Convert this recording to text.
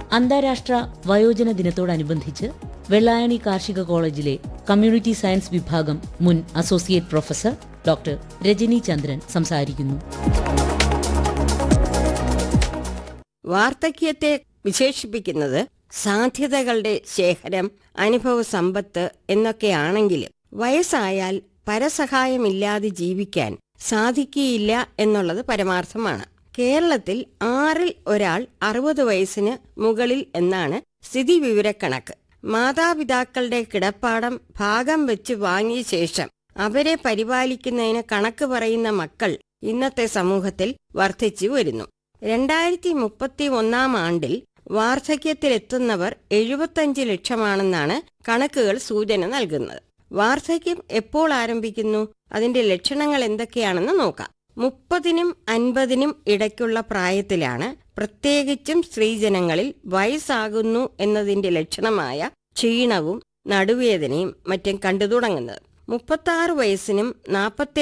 അന്താരാഷ്ട്ര വയോജന ദിനത്തോടനുബന്ധിച്ച് വെള്ളായണി കാർഷിക കോളേജിലെ കമ്മ്യൂണിറ്റി സയൻസ് വിഭാഗം മുൻ associate professor doctor Rajani Chandran സംസാരിക്കുന്നു വാർദ്ധക്യത്തെ വിശേഷിപ്പിക്കുന്നത് സാധ്യതകളുടെ ശേഖരം അനുഭവ സമ്പത്ത് എന്നൊക്കെയാണെങ്കിലും വയസ്സായാൽ പരസഹായമില്ലാതെ ജീവിക്കാൻ സാധിക്കുകയില്ല എന്നുള്ളത് പരമാർത്ഥമാണ് കേരളത്തിൽ ആറിൽ ഒരാൾ അറുപത് വയസ്സിന് മുകളിൽ എന്നാണ് സ്ഥിതി വിവരക്കണക്ക് മാതാപിതാക്കളുടെ കിടപ്പാടം ഭാഗം വെച്ച് വാങ്ങിയ ശേഷം അവരെ പരിപാലിക്കുന്നതിന് കണക്ക് പറയുന്ന മക്കൾ ഇന്നത്തെ സമൂഹത്തിൽ വർദ്ധിച്ചു വരുന്നു രണ്ടായിരത്തി മുപ്പത്തി ഒന്നാം ആണ്ടിൽ വാർദ്ധക്യത്തിലെത്തുന്നവർ എഴുപത്തഞ്ച് ലക്ഷമാണെന്നാണ് കണക്കുകൾ സൂചന നൽകുന്നത് വാർദ്ധക്യം എപ്പോൾ ആരംഭിക്കുന്നു അതിന്റെ ലക്ഷണങ്ങൾ എന്തൊക്കെയാണെന്ന് നോക്കാം മുപ്പതിനും അൻപതിനും ഇടയ്ക്കുള്ള പ്രായത്തിലാണ് പ്രത്യേകിച്ചും സ്ത്രീജനങ്ങളിൽ വയസ്സാകുന്നു എന്നതിന്റെ ലക്ഷണമായ ക്ഷീണവും നടുവേദനയും മറ്റും കണ്ടു തുടങ്ങുന്നത് മുപ്പത്തി വയസ്സിനും നാൽപ്പത്തി